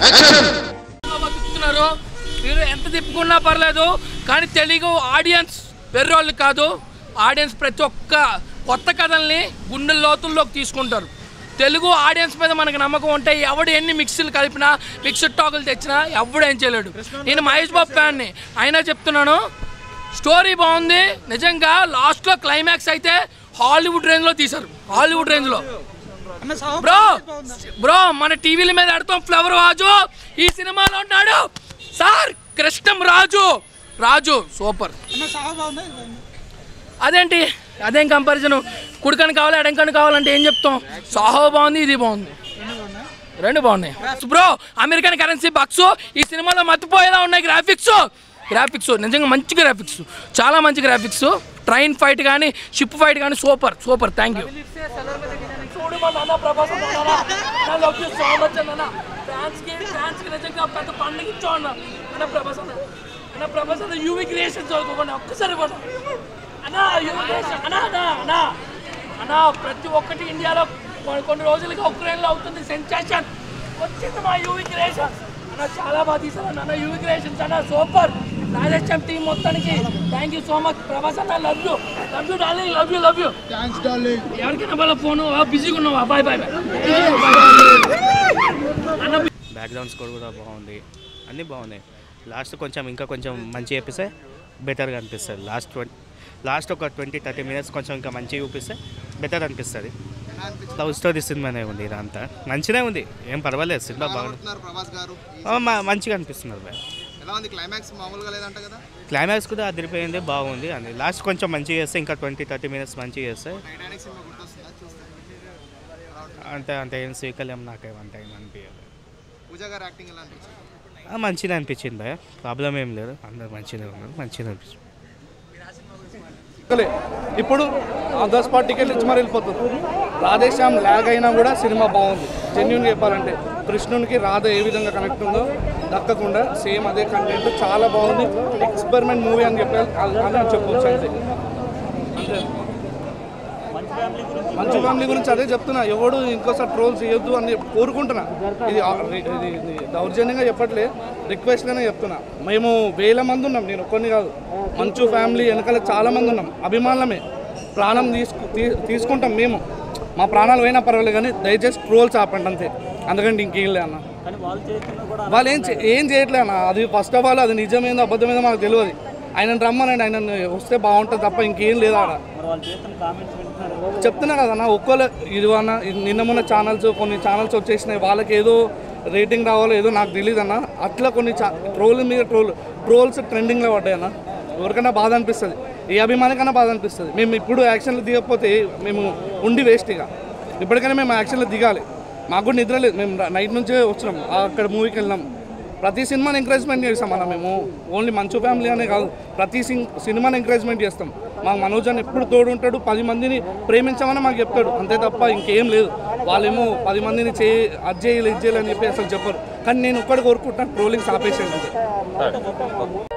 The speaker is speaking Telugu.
బతుకుతున్నారు మీరు ఎంత తిప్పుకున్నా పర్లేదు కానీ తెలుగు ఆడియన్స్ వెర్రోళ్ళు కాదు ఆడియన్స్ ప్రతి ఒక్క కొత్త కథల్ని గుండె లోతుల్లోకి తీసుకుంటారు తెలుగు ఆడియన్స్ మీద మనకు నమ్మకం ఉంటే ఎవడు ఎన్ని మిక్సీలు కలిపినా మిక్సర్ టాకులు తెచ్చినా ఎవడు ఏం చేయలేడు నేను మహేష్ బాబు ఫ్యాన్ని అయినా చెప్తున్నాను స్టోరీ బాగుంది నిజంగా లాస్ట్లో క్లైమాక్స్ అయితే హాలీవుడ్ రేంజ్లో తీశారు హాలీవుడ్ రేంజ్లో బ్రో బ్రో మన టీవీల మీద ఆడుతాం ఫ్లవర్ రాజు ఈ సినిమాలో ఉన్నాడు సార్ కృష్ణం రాజు రాజు సూపర్ అదేంటి అదేం కంపారిజన్ కుడికని కావాలి ఎడంకని కావాలంటే ఏం చెప్తాం సాహో బాగుంది ఇది బాగుంది రెండు బాగున్నాయి బ్రో అమెరికన్ కరెన్సీ బక్స్ ఈ సినిమాలో మర్చిపోయేలా ఉన్నాయి గ్రాఫిక్స్ గ్రాఫిక్స్ నిజంగా మంచి గ్రాఫిక్స్ చాలా మంచి గ్రాఫిక్స్ ట్రైన్ ఫైట్ కానీ షిప్ ఫైట్ కానీ సూపర్ సూపర్ థ్యాంక్ యూ చూడు మా నాన్న ప్రభాస్ అన్న నాన్న. I love you so much అన్న నాన్న. Fans కి fans కి నిజంగా పెద్ద పండుగ ఇచ్చావు అన్న. అన్న ప్రభాస్ అన్న. అన్న ప్రభాస్ అన్న యూవి క్రియేషన్ చదువుకోండి ఒక్కసారి కూడా అన్న యూవి క్రియేషన్ అన్న అన్న అన్న అన్న ప్రతి ఒక్కటి ఇండియాలో కొన్ని- కొన్ని రోజులుగా ఉక్రెయిన్లో అవుతుంది సెన్సేషన్ వచ్చింది మా యూవి క్రియేషన్ అన్న చాలా బాగా తీసారు అన్న యూవి క్రియేషన్స్ అన్న సూపర్ రాజేశ్యామ్ టీం మొత్తానికి thank you so much Prabhas అన్న love you love you darling love you love you ఎవరికైనా వాళ్ళ ఫోన్ బిజీగా ఉన్నావా బాయ్ బాయ్ బాయ్ అన్న బ్యాక్గ్రౌండ్ స్కోర్ కూడా బాగుంది అన్నీ బాగున్నాయి లాస్ట్ కొంచెం ఇంకా కొంచెం మంచి చూపిస్తే బెటర్గా అనిపిస్తుంది లాస్ట్ ట్వంటీ లాస్ట్ ఒక ట్వంటీ థర్టీ మినిట్స్ కొంచెం ఇంకా మంచిగా చూపిస్తే బెటర్ అనిపిస్తుంది లవ్ స్టోరీ సినిమానే ఉంది ఇదంతా మంచిగా ఉంది ఏం పర్వాలేదు సినిమా బాగుంది అనుకుంటున్నారు ప్రభాస్ గారు ఆ, మ- మంచిగా అనిపిస్తున్నారు బాయ్ ఎలా ఉంది క్లైమాక్స్ మామూలుగా లేదంట కదా క్లైమాక్స్ కూడా అదిరిపోయింది బాగుంది అని లాస్ట్ కొంచెం మంచిగా చేస్తే ఇంకా ట్వంటీ థర్టీ మినిట్స్ మంచిగా చేస్తే టైటానిక్ సినిమా గుర్తొస్తుందా చూస్తే అంటే అంత ఏం స్వీకలేం నాకేం అంత ఏం అనిపించదు పూజా గారు యాక్టింగ్ ఎలా అనిపించింది ఆ, మంచిగా అనిపించింది భయ ప్రాబ్లం ఏం లేదు అందరు మంచిగా ఉన్నారు మంచిగా అనిపించింది లే. ఇప్పుడు ఆన్ ద స్పాట్ టికెట్లు ఇచ్చి మరి వెళ్ళిపోతుంది రాధేశ్యామ్ ల్యాగ్ అయినా కూడా సినిమా బాగుంది జెన్యున్గా చెప్పాలంటే కృష్ణునికి రాధ ఏ విధంగా కనెక్ట్ ఉందో దక్కకుండా సేమ్ అదే కంటెంట్ చాలా బాగుంది ఎక్స్పెరిమెంట్ మూవీ అని చెప్పాలి అని చెప్పొచ్చు అంతే అంతే మంచు ఫ్యామిలీ గురించి అదే చెప్తున్నా ఎవడు ఇంకోసారి ట్రోల్ చేయొద్దు అని కోరుకుంటున్నా ఇది ఆ- ఇది ఇది దౌర్జన్యంగా చెప్పట్లే రిక్వెస్ట్గానే చెప్తున్నా మేము వేల మంది ఉన్నాం నేను ఒక్కరిని కాదు మంచు ఫ్యామిలీ వెనకాల చాలా మంది ఉన్నాం అభిమానులమే ప్రాణం తీసుకు తీ- తీసుకుంటాం మేము మా ప్రాణాలు పోయినా పర్వాలేదు కానీ దయచేసి ట్రోల్స్ ఆపండి అంతే అందుకంటే ఇంకేం లే అన్న వాళ్ళు ఏం చే- ఏం చేయట్లే అన్న అది ఫస్ట్ ఆఫ్ ఆల్ అది నిజమేందో అబద్ధమేందో మాకు తెలియదు ఆయన రమ్మనండి ఆయన వస్తే బాగుంటుంది తప్ప ఇంకేం లేదు ఆడ చెప్తున్నా కదన్నా ఒక్కరు ఇది అన్న ఇది నిన్న మొన్న ఛానల్స్ కొన్ని ఛానల్స్ వచ్చేసినాయి వాళ్ళకి ఏదో రేటింగ్ రావాలో ఏదో నాకు తెలియదు అన్న అట్లా కొన్ని ట్రోల్ మీద ట్రోల్ ట్రోల్స్ ట్రెండింగ్లో పడ్డాయి అన్న ఎవరికైనా బాధ అనిపిస్తుంది ఏ అభిమానికైనా బాధ అనిపిస్తుంది మేము ఇప్పుడు యాక్షన్లు దిగకపోతే మేము ఉండి వేస్ట్ ఇక ఇప్పటికైనా మేము యాక్షన్లో దిగాలి మాకు కూడా నిద్ర లేదు మేము నైట్ నుంచే వచ్చినాం అక్కడ మూవీకి వెళ్ళినాం ప్రతి సినిమాని ఎంకరేజ్మెంట్ చేస్తాం అన్న మేము ఓన్లీ మంచు ఫ్యామిలీ అనే కాదు ప్రతి సిన్ సినిమాని ఎంకరేజ్మెంట్ చేస్తాం మాకు మనోజ్ అని ఎప్పుడు తోడు ఉంటాడు పది మందిని ప్రేమించామని మాకు చెప్తాడు అంతే తప్ప ఇంకేం లేదు వాళ్ళేమో పది మందిని చేయి అది చేయాలి ఇది చేయాలి అని చెప్పి అసలు చెప్పరు కానీ నేను ఒక్కడి కోరుకుంటున్నాను ట్రోలింగ్స్ ఆపేసేది అంతే